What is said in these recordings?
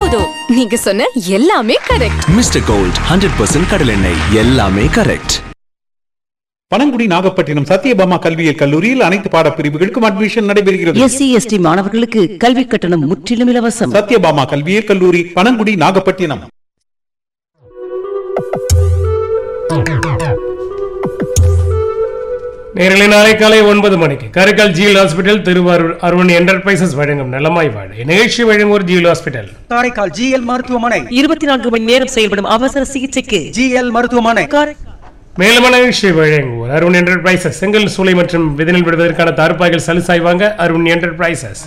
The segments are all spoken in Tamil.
போதும் நீங்க சொன்ன எல்லாமே correct mister gold hundred percent கடலெண்ணெய் எல்லாமே கரெக்ட் பனங்குடி நாகப்பட்டினம் சத்யபாமா கல்வியியல் கல்லூரியில் அனைத்து பாடப்பிரிவுகளுக்கும் அட்மிஷன் நடைபெறுகிறது எஸ்சி எஸ்டி மாணவர்களுக்கு கல்வி கட்டணம் முற்றிலும் இலவசம் சத்யபாமா கல்வியியல் கல்லூரி பனங்குடி நாகப்பட்டினம் நேரலை நாளை காலை ஒன்பது மணிக்கு Karaikal GL hospital Thiruvarur Arun enterprises வழங்கும் நலமாய் வாழ நிகழ்ச்சி வழங்குவோர் ஜிஎல் ஹாஸ்பிட்டல் காரைக்கால் ஜிஎல் மருத்துவமனை இருபத்தி நான்கு மணி நேரம் செயல்படும் அவசர சிகிச்சைக்கு ஜிஎல் மருத்துவமனை காரை- மேலும் நிகழ்ச்சி வழங்குவோர் அருண் என்டர்பிரைசஸ் செங்கல் சூளை மற்றும் விதனில் விடுவதற்கான தார்ப்பாய்கள் சலுசாய் வாங்க அருண் என்டர்பிரைசஸ்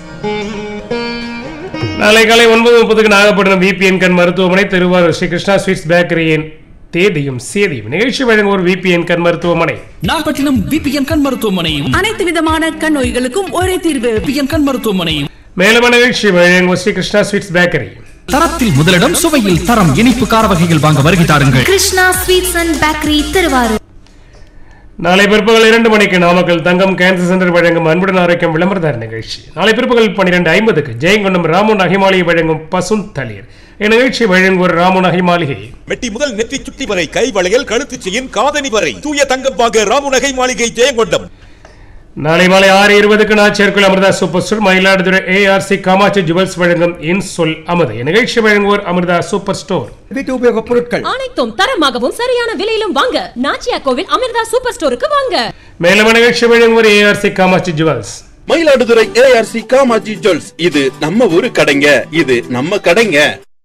நாளை காலை ஒன்பது முப்பதுக்கு நாகப்பட்டினம் விபிஎன் கண் மருத்துவமனை திருவாரூர் ஸ்ரீ கிருஷ்ணா ஸ்வீட்ஸ் பேக்கரியின் தேதியும் சேதியும் நிகழ்ச்சி வழங்குவோர் விபிஎன் கண் மருத்துவமனை நாகப்பட்டினம் பிபிஎன் கண் மருத்துவமனை அனைத்து விதமான கண் நோய்களுக்கும் ஒரே தீர்வு பிபிஎன் கண் மருத்துவமனை மேலும் நிகழ்ச்சி வழங்குவோர் ஸ்ரீ கிருஷ்ணா ஸ்வீட்ஸ் பேக்கரி தரத்தில் முதலிடம் சுவையில் தரம் இனிப்பு கார வகைகள் வாங்க வருகை தாருங்கள் Krishna sweets and bakery Thiruvarur நாளை பிற்பகல் இரண்டு மணிக்கு நாமக்கல் தங்கம் கேன்சர் சென்டர் வழங்கும் அன்புடன் ஆரோக்கியம் விளம்பரதார் நிகழ்ச்சி நாளை பிற்பகல் பன்னிரெண்டு ஐம்பதுக்கு ஜெயங்கொண்டம் ராமு நகைமாளிகை வழங்கும் பசும் தளிர் இந்நிகழ்ச்சி வழங்குவோர் ராமு நகைமாளிகை மெட்டி முதல் நெற்றி சுட்டி வரை கை வளையல் கழுத்து செயின் காதணி வரை தூய தங்கம் வாங்க ராமுநகை மாளிகை ஜெயங்கொண்டம் நாளை மாலை ஆறு இருபதுக்கு நாச்சேர்குள் Amirtha super store Mayiladuthurai ARC Kamatchi jewels வழங்கும் இன்சொல் அமுது இந்நிகழ்ச்சி வழங்குவோர் அமிர்தா சூப்பர் ஸ்டோர் வீட்டு உபயோகப் பொருட்கள் அனைத்தும் தரமாகவும் சரியான விலையிலும் வாங்க நாச்சியா கோவில் அமிர்தா சூப்பர் ஸ்டோருக்கு வாங்க மேலும் நிகழ்ச்சி வழங்குவோர் ARC Kamatchi jewels Mayiladuthurai ARC Kamatchi jewels இது நம்ம ஊரு கடைங்க இது நம்ம கடைங்க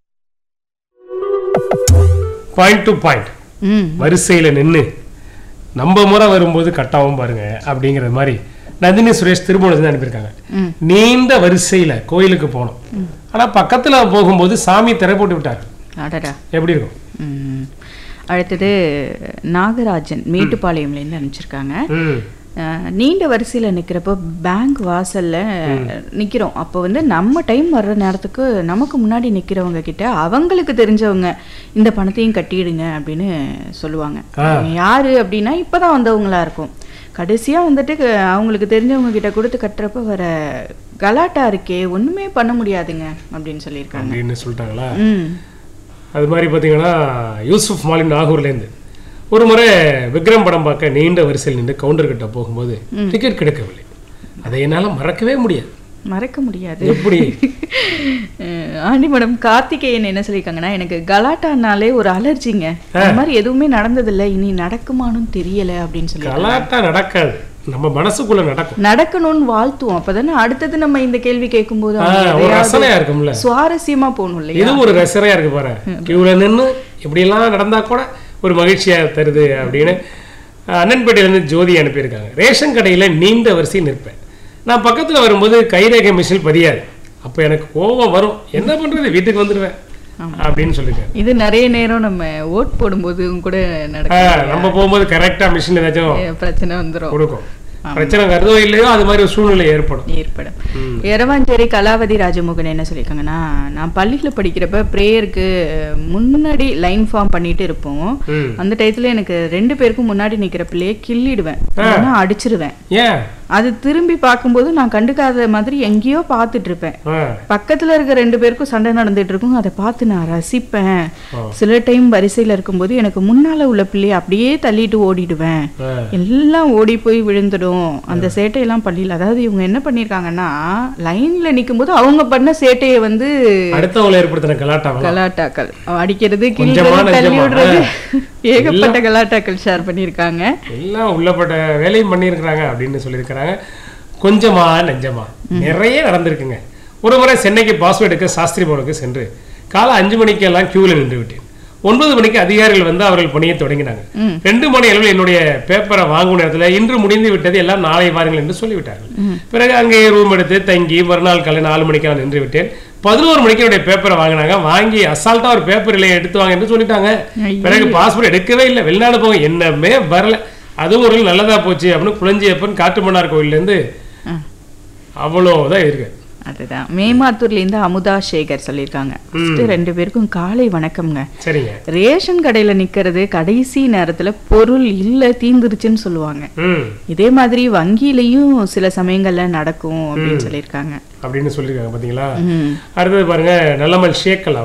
பாயிண்ட் டு பாயிண்ட் வரிசையில் நின்று நம்ம முறை வரும்போது கட்டாவும் பாருங்க அப்படிங்கிற மாதிரி நந்தினி சுரேஷ் திருமணம் அனுப்பியிருக்காங்க நீண்ட வரிசையில கோயிலுக்கு போனோம் ஆனா பக்கத்துல போகும்போது சாமி திரை போட்டு விட்டார் அடடா எப்படி இருக்கும் ம். அடுத்தது நாகராஜன் மேட்டுப்பாளையம்லேருந்து அனுப்பிச்சிருக்காங்க ம். அஹ், நீண்ட வரிசையில் நிற்கிறப்போ பேங்க் வாசலில் நிற்கிறோம் அப்போ வந்து நம்ம டைம் வர்ற நேரத்துக்கு நமக்கு முன்னாடி நிற்கிறவங்க கிட்ட அவங்களுக்கு தெரிஞ்சவங்க இந்த பணத்தையும் கட்டிடுங்க அப்படின்னு சொல்லுவாங்க அவங்க யாரு அப்படின்னா இப்போ தான் வந்தவங்களா இருக்கும் கடைசியாக வந்துட்டு க- அவங்களுக்கு தெரிஞ்சவங்க கிட்ட கொடுத்து கட்டுறப்ப வர கலாட்டா இருக்கே ஒன்றுமே பண்ண முடியாதுங்க அப்படின்னு சொல்லியிருக்காங்க அப்படின்னு சொல்லிட்டாங்களா ம் அது மாதிரி பார்த்தீங்கன்னா யூசுப் மாலின் நாகூர்லேருந்து ஒரு முறை விக்ரம் படம் பார்க்க நீண்ட வரிசையில் நின்று கவுண்டர் கிட்ட போகும்போது டிக்கெட் கிடைக்கவில்லை அதை என்னால் மறக்கவே முடியாது மறக்க முடியாது எப்படி அஹ் ஆண்டி மேடம் கார்த்திகேயன் என்ன சொல்லியிருக்காங்கன்னா எனக்கு கலாட்டானாலே ஒரு அலர்ஜிங்க அந்த மாதிரி எதுவுமே நடந்ததில்லை இனி நடக்குமானும் தெரியல அப்படின்னு சொல்லி கலாட்டா நடக்காது நம்ம மனசுக்குள்ள நடக்கும் நடக்கணும்னு வாழ்த்துவோம் அப்பதானே அடுத்தது நம்ம இந்த கேள்வி கேட்கும்போது ஆ, அவங்க ஒரு எதையாவது ரசனையா இருக்கும்ல சுவாரஸ்யமா போகணும் இது இல்லையா ஒரு ரசனையா இருக்கு பாரு கியூல நின்று இப்படியெல்லாம் நடந்தா கூட ஒரு மகிழ்ச்சியா தருது அப்படின்னு அண்ணன்பேட்டையிலேருந்து ஜோதி அனுப்பியிருக்காங்க ரேஷன் கடையில நீண்ட வரிசை நிற்பேன் நான் பக்கத்துல வரும்போது கைரேகை மிஷின் பதியாது அப்ப எனக்கு கோபம் வரும் என்ன பண்றது வீட்டுக்கு வந்துடுவேன் அப்படின்னு சொல்லிருக்காங்க இது நிறைய நேரம் நம்ம ஓட் போடும்போது கூட ஆ, நடக்கும் நம்ம போகும்போது கரெக்டா மிஷின் ஏதாச்சும் பிரச்சனை வந்துரும் கொடுக்கும் பிரச்சனை வருதோ இல்லையோ அது மாதிரி ஒரு சூழ்நிலை ஏற்படும் ஏற்படும் எரவாஞ்சேரி கலாவதி ராஜமோகன் என்ன சொல்லியிருக்காங்கன்னா நான் பள்ளியில் படிக்கிறப்ப ப்ரேயருக்கு முன்னாடி லைன் ஃபார்ம் பண்ணிட்டு இருப்போம் ம். அந்த டயத்துல எனக்கு ரெண்டு பேருக்கும் முன்னாடி நிக்கிற பிள்ளைய கிள்ளிடுவேன் இல்லைன்னா அடிச்சிருவேன் ஏன் அது திரும்பி பார்க்கும்போது நான் கண்டுக்காத மாதிரி எங்கேயோ பார்த்துட்டு இருப்பேன் ஆ, பக்கத்துல இருக்க ரெண்டு பேருக்கும் சண்டை நடந்துட்டு இருக்கும் அதை பார்த்து நான் ரசிப்பேன் சில டைம் வரிசையில இருக்கும்போது எனக்கு முன்னால உள்ள பிள்ளைய அப்படியே தள்ளிட்டு ஓடிடுவேன் ஆ. எல்லாம் ஓடி போய் விழுந்துடும் அந்த சேட்டையெல்லாம் பள்ளியில் அதாவது இவங்க என்ன பண்ணியிருக்காங்கன்னா லைன்ல நிக்கும்போது அவங்க பண்ண சேட்டையை வந்து அடுத்தவங்களை ஏற்படுத்தின கலாட்டாவெல்லாம் கலாட்டாக்கள் அடிக்கிறது கொஞ்சமா, கிள்றது தள்ளி நெஞ்சமா? விடுறது ஆ. ஏகப்பட்ட கலாட்டாக்கள் ஷேர் பண்ணியிருக்காங்க எல்லாம் உள்ளப்பட்ட வேலையும் பண்ணியிருக்கிறாங்க அப்படின்னு சொல்லியிருக்கிறாங்க கொஞ்சமா நெஞ்சமா நிறைய நடந்திருக்குங்க ஒரு முறை சென்னைக்கு பாஸ்வேர்டு எடுக்க சாஸ்திரி பவனுக்கு சென்று காலை அஞ்சு மணிக்கு எல்லாம் கியூவில் நின்று விட்டேன் ஒன்பது மணிக்கு அதிகாரிகள் வந்து அவர்கள் பணியை தொடங்கினாங்க ரெண்டு மணி அளவில் என்னுடைய பேப்பரை வாங்கும் நேரத்தில் இன்று முடிந்து விட்டது எல்லாம் நாளை வாருங்கள் என்று சொல்லிவிட்டார்கள் பிறகு அங்கே ரூம் எடுத்து தங்கி மறுநாள் காலை நாலு மணிக்கு நான் நின்று விட்டேன் பதினோரு மணிக்கு என்னுடைய பேப்பரை வாங்கினாங்க வாங்கி அசால்ட்டா ஒரு பேப்பர் இல்லை எடுத்து வாங்க என்று சொல்லிட்டாங்க ஐயோ. பிறகு பாஸ்போர்ட் எடுக்கவே இல்லை வெளிநாடு போக என்னமே வரல அதுவும் ஒரு நல்லதா போச்சு அப்படின்னு குளஞ்சியப்பன் காட்டுமன்னார் கோயில்லேருந்து அவ்வளோதான் இருக்கு அதுதான் மேமாத்தூர்ல இருந்து அமுதா சேகர் சொல்லியிருக்காங்க First ரெண்டு பேருக்கும் காலை வணக்கம்ங்க சரிங்க ரேஷன் கடையில நிக்கிறது கடைசி நேரத்துல பொருள் இல்ல தீந்துருச்சுன்னு சொல்லுவாங்க ம் இதே மாதிரி வங்கியிலயும் சில சமயங்கள்ல நடக்கும் அப்படின்னு சொல்லியிருக்காங்க அப்படின்னு சொல்லியிருக்காங்க பார்த்தீங்களா ம். அடுத்தது பாருங்க நல்லமல் ஷேக்கலா